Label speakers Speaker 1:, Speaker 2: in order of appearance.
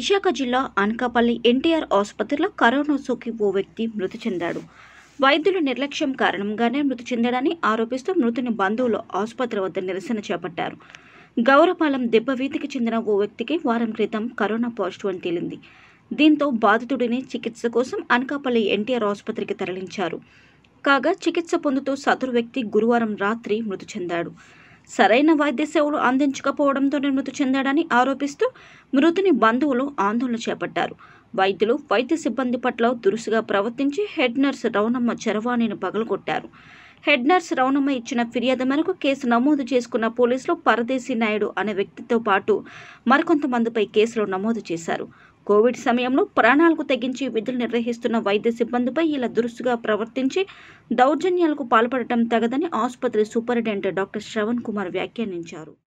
Speaker 1: విశాఖ జిల్లా అనకాపల్లి ఎన్టీఆర్ ఆసుపత్రిలో కరోనా సోకి ఓ వ్యక్తి మృతి చెందాడు వైద్యుల నిర్లక్ష్యం కారణంగానే మృతి చెందాడని ఆరోపిస్తూ మృతుని బంధువులు ఆసుపత్రి వద్ద నిరసన చేపట్టారు గౌరపాలెం దెబ్బవీధికి చెందిన ఓ వ్యక్తికి వారం క్రితం కరోనా పాజిటివ్ అని తేలింది దీంతో బాధితుడిని చికిత్స కోసం అనకాపల్లి ఎన్టీఆర్ ఆసుపత్రికి తరలించారు కాగా చికిత్స పొందుతూ సదరు వ్యక్తి గురువారం రాత్రి మృతి చెందాడు సరైన వైద్య సేవలు అందించకపోవడంతోనే మృతి చెందాడని ఆరోపిస్తూ మృతుని బంధువులు ఆందోళన చేపట్టారు వైద్యులు వైద్య సిబ్బంది పట్ల దురుసుగా ప్రవర్తించి హెడ్ నర్స్ రవణమ్మ చరవాణిని పగలగొట్టారు హెడ్ నర్స్ రవణమ్మ ఇచ్చిన ఫిర్యాదు మేరకు కేసు నమోదు చేసుకున్న పోలీసులు పరదేశీ నాయుడు అనే వ్యక్తితో పాటు మరికొంతమందిపై కేసులు నమోదు చేశారు కోవిడ్ సమయంలో ప్రాణాలకు తెగించి విధులు నిర్వహిస్తున్న వైద్య సిబ్బందిపై ఇలా దురుసుగా ప్రవర్తించి దౌర్జన్యాలకు పాల్పడటం తగదని ఆసుపత్రి సూపరింటెండెంట్ డాక్టర్ శ్రవణ్ కుమార్ వ్యాఖ్యానించారు